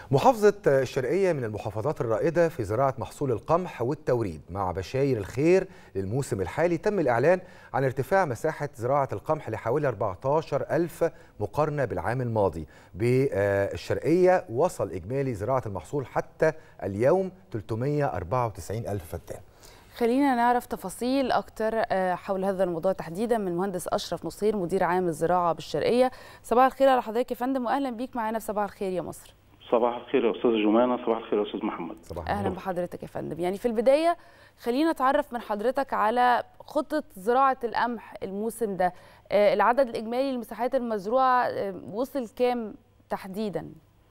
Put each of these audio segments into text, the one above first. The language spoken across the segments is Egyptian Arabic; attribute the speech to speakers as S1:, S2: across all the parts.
S1: محافظة الشرقية من المحافظات الرائدة في زراعة محصول القمح والتوريد مع بشاير الخير للموسم الحالي تم الإعلان عن ارتفاع مساحة زراعة القمح لحوالي 14 ألف مقارنة بالعام الماضي بالشرقية وصل إجمالي زراعة المحصول حتى اليوم 394 ألف فدان
S2: خلينا نعرف تفاصيل أكتر حول هذا الموضوع تحديدا من المهندس أشرف نصير مدير عام الزراعة بالشرقية صباح الخير على حضرتك يا فندم وأهلا بيك معانا في صباح الخير يا مصر
S3: صباح الخير يا استاذ جمانه صباح الخير يا استاذ محمد
S1: صباح
S2: اهلا
S1: النور.
S2: بحضرتك يا فندم يعني في البدايه خلينا نتعرف من حضرتك على خطه زراعه القمح الموسم ده آه، العدد الاجمالي للمساحات المزروعه آه، وصل كام تحديدا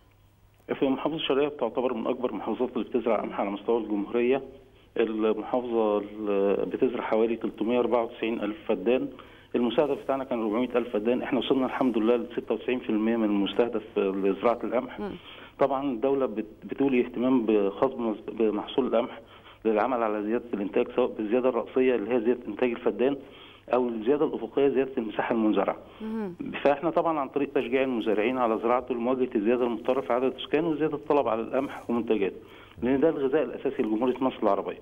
S3: في محافظه الشرقيه بتعتبر من اكبر المحافظات اللي بتزرع قمح على مستوى الجمهوريه المحافظه ال- بتزرع حوالي 394 الف فدان المستهدف بتاعنا كان 400 الف فدان احنا وصلنا الحمد لله ل 96% من المستهدف لزراعه القمح طبعا الدوله بت- بتولي اهتمام بخصب مز- بمحصول القمح للعمل على زياده الانتاج سواء بالزياده الراسيه اللي هي زياده انتاج الفدان او الزياده الافقيه زياده المساحه المنزرعه. فاحنا طبعا عن طريق تشجيع المزارعين على زراعته لمواجهه الزياده المضطره في عدد السكان وزياده الطلب على القمح ومنتجاته لان ده الغذاء الاساسي لجمهوريه مصر العربيه.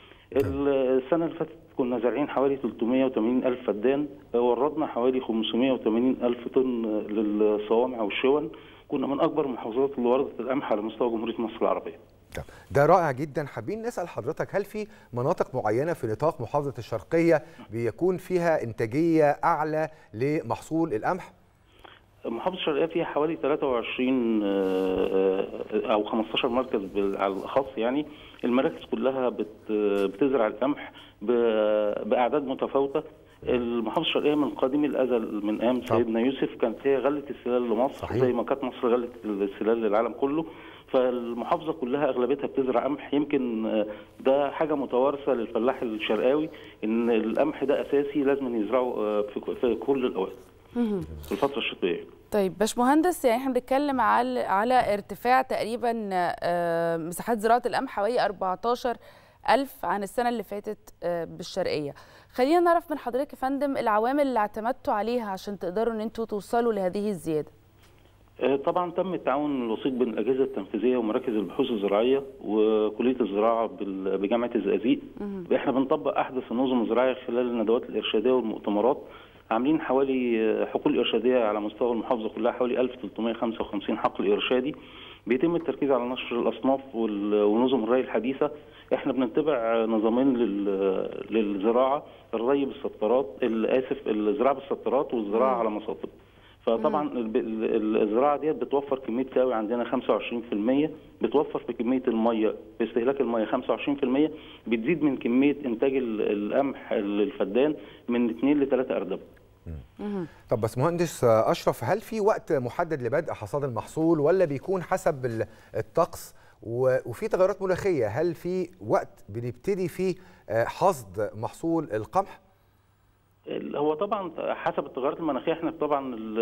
S3: السنه اللي فاتت كنا زارعين حوالي 380 الف فدان وردنا حوالي 580 الف طن للصوامع والشون كنا من اكبر المحافظات اللي وردت القمح على مستوى جمهوريه مصر العربيه.
S1: طب ده رائع جدا حابين نسأل حضرتك هل في مناطق معينة في نطاق محافظة الشرقية بيكون فيها إنتاجية أعلى لمحصول القمح؟
S3: محافظة الشرقية فيها حوالي 23 آه، آه، أو 15 مركز بال- على الأخص يعني المراكز كلها بت- بتزرع القمح ب- بأعداد متفاوتة المحافظة الشرقية من قديم الأزل من أيام
S1: طب.
S3: سيدنا يوسف كانت هي غلة السلال لمصر
S1: صحيح.
S3: زي ما كانت مصر غلة السلال للعالم كله فالمحافظة كلها أغلبيتها بتزرع قمح يمكن آه، ده حاجة متوارثة للفلاح الشرقاوي إن القمح ده أساسي لازم يزرعه آه، في في كل الأوقات في الفترة الشتوية
S2: طيب باشمهندس يعني احنا بنتكلم على على ارتفاع تقريبا آه، مساحات زراعه القمح حوالي 14 ألف عن السنة اللي فاتت آه، بالشرقية خلينا نعرف من حضرتك يا فندم العوامل اللي اعتمدتوا عليها عشان تقدروا ان انتوا توصلوا لهذه الزيادة
S3: آه، طبعا تم التعاون الوثيق بين الاجهزه التنفيذيه ومراكز البحوث الزراعيه وكليه الزراعه بال- بجامعه الزقازيق احنا بنطبق احدث النظم الزراعيه خلال الندوات الارشاديه والمؤتمرات عاملين حوالي آه، حقول ارشاديه على مستوى المحافظه كلها حوالي 1355 حقل ارشادي بيتم التركيز على نشر الاصناف وال- ونظم الري الحديثه احنا بنتبع نظامين لل- للزراعه الري بالسطرات اسف الزراعه بالسطرات والزراعه على مصاطب فطبعا الب- ال- الزراعه ديت بتوفر كميه تساوي عندنا 25% بتوفر في كميه الميه في استهلاك الميه 25% بتزيد من كميه انتاج ال- القمح الفدان من 2 ل 3 اردب
S1: طب بس مهندس أشرف هل في وقت محدد لبدء حصاد المحصول ولا بيكون حسب ال- الطقس و- وفي تغيرات مناخية هل في وقت بنبتدي فيه آه، حصد محصول القمح؟
S3: ال- هو طبعا حسب التغيرات المناخيه احنا طبعا ال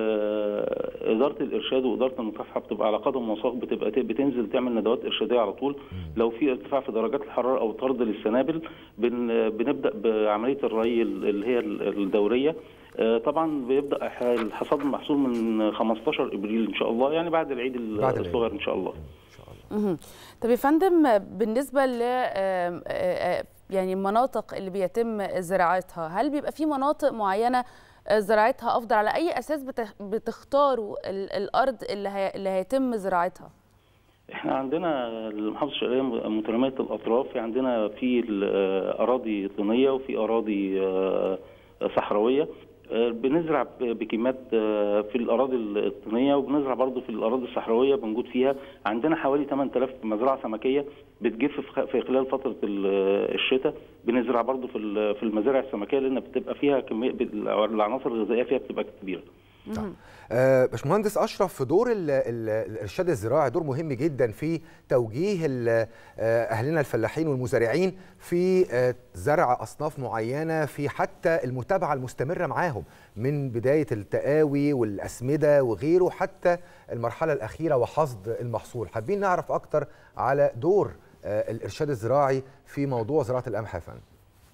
S3: ال اداره الارشاد واداره المكافحه بتبقى على قدم وساق بتبقى ت- بتنزل تعمل ندوات ارشاديه على طول لو في ارتفاع في درجات الحراره او طرد للسنابل بن بنبدا بعمليه الري ال- اللي هي ال- الدوريه آه، طبعا بيبدا ح- الحصاد المحصول من 15 ابريل ان شاء الله يعني بعد العيد ال-
S1: بعد العيد.
S3: الصغير ان شاء الله
S2: مهم. طب يا فندم بالنسبة ل آم، آه، آه، يعني المناطق اللي بيتم زراعتها هل بيبقى في مناطق معينة آه، زراعتها أفضل على أي أساس بت- بتختاروا ال- الأرض اللي هي- اللي هيتم زراعتها؟
S3: احنا عندنا المحافظه الشرقيه متناميه الاطراف عندنا في ال- اراضي طينيه وفي اراضي آه، صحراويه آه، بنزرع ب- بكميات آه، في الاراضي الطينيه وبنزرع برضه في الاراضي الصحراويه بنجود فيها عندنا حوالي 8000 مزرعه سمكيه بتجف في خ- في خلال فتره ال- الشتاء بنزرع برضه في ال- في المزارع السمكيه لان بتبقى فيها كميه العناصر الغذائيه فيها بتبقى كبيره
S1: آه، باشمهندس اشرف في دور ال- ال- الارشاد الزراعي دور مهم جدا في توجيه ال- آه، اهلنا الفلاحين والمزارعين في آه، زرع اصناف معينه في حتى المتابعه المستمره معاهم من بدايه التقاوي والاسمده وغيره حتى المرحله الاخيره وحصد المحصول حابين نعرف اكتر على دور آه، الارشاد الزراعي في موضوع زراعه القمح يا فندم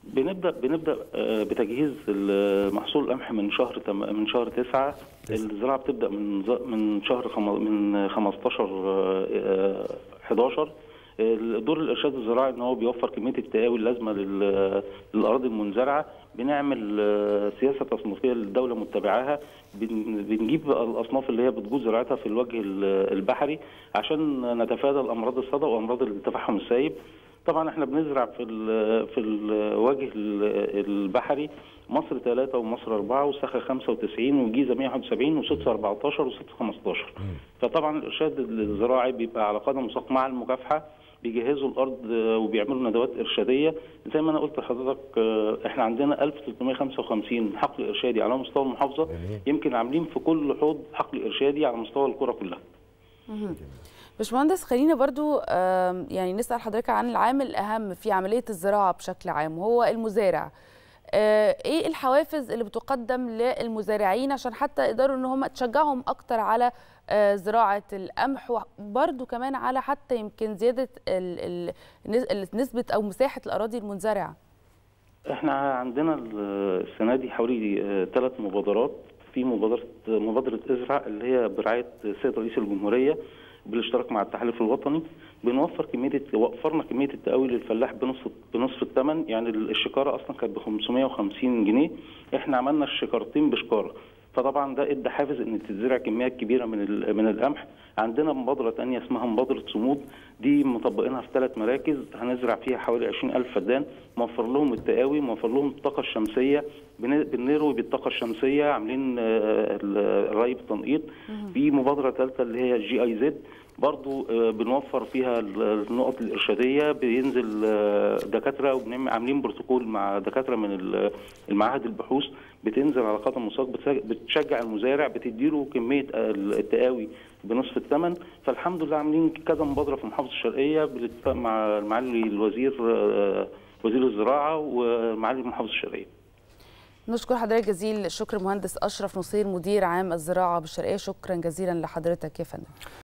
S3: بنبدا بنبدا آه، بتجهيز محصول القمح من شهر تم- من شهر تسعة الزراعه بتبدا من ز- من شهر خم- من 15 آه، آه، 11 دور الارشاد الزراعي ان هو بيوفر كميه التقاوي اللازمه لل- للاراضي المنزرعه بنعمل آه، سياسه تصنيفيه الدوله متبعاها بن- بنجيب الاصناف اللي هي بتجوز زراعتها في الوجه ال- البحري عشان نتفادى الامراض الصدى وامراض التفحم السايب طبعا احنا بنزرع في ال في الوجه ال- البحري مصر 3 ومصر 4 وسخا 95 وجيزه 171 وسدس 14 وسدس 15 فطبعا الارشاد الزراعي بيبقى على قدم وساق مع المكافحه بيجهزوا الارض آه، وبيعملوا ندوات ارشاديه زي ما انا قلت لحضرتك آه، احنا عندنا 1355 حقل ارشادي على مستوى المحافظه
S1: جميل.
S3: يمكن عاملين في كل حوض حقل ارشادي على مستوى القرى كلها
S2: باشمهندس خلينا برضو آم، يعني نسأل حضرتك عن العامل الأهم في عملية الزراعة بشكل عام وهو المزارع آه، ايه الحوافز اللي بتقدم للمزارعين عشان حتى يقدروا ان هم تشجعهم اكتر على آه، زراعة القمح وبرضو كمان على حتى يمكن زيادة ال- ال- نس- نسبة او مساحة الأراضي المنزرعة
S3: احنا عندنا ال- السنه دي حوالي ثلاث مبادرات في مبادره مبادره ازرع اللي هي برعايه السيد رئيس الجمهوريه بالاشتراك مع التحالف الوطني بنوفر كميه وفرنا كميه التقاوي للفلاح بنصف بنصف الثمن يعني الشكاره اصلا كانت ب 550 جنيه احنا عملنا الشكارتين بشكاره فطبعا ده ادى حافز ان تتزرع كميات كبيره من ال- من القمح عندنا مبادره ثانيه اسمها مبادره صمود دي مطبقينها في ثلاث مراكز هنزرع فيها حوالي 20000 فدان موفر لهم التقاوي موفر لهم الطاقه الشمسيه بن- بنروي بالطاقه الشمسيه عاملين آه، ال- الري بالتنقيط في مبادره ثالثه اللي هي جي اي زد برضو آه، بنوفر فيها ال- النقط الإرشادية بينزل آه، دكاترة وبنعمل عاملين بروتوكول مع دكاترة من ال- المعاهد البحوث بتنزل على قدم وساق بتسج- بتشجع المزارع بتديله كمية آه، التقاوي بنصف الثمن فالحمد لله عاملين كذا مبادرة في محافظة الشرقية بالاتفاق مع معالي الوزير آه، وزير الزراعة ومعالي محافظة الشرقية
S2: نشكر حضرتك جزيل الشكر مهندس أشرف نصير مدير عام الزراعة بالشرقية شكرا جزيلا لحضرتك يا فندم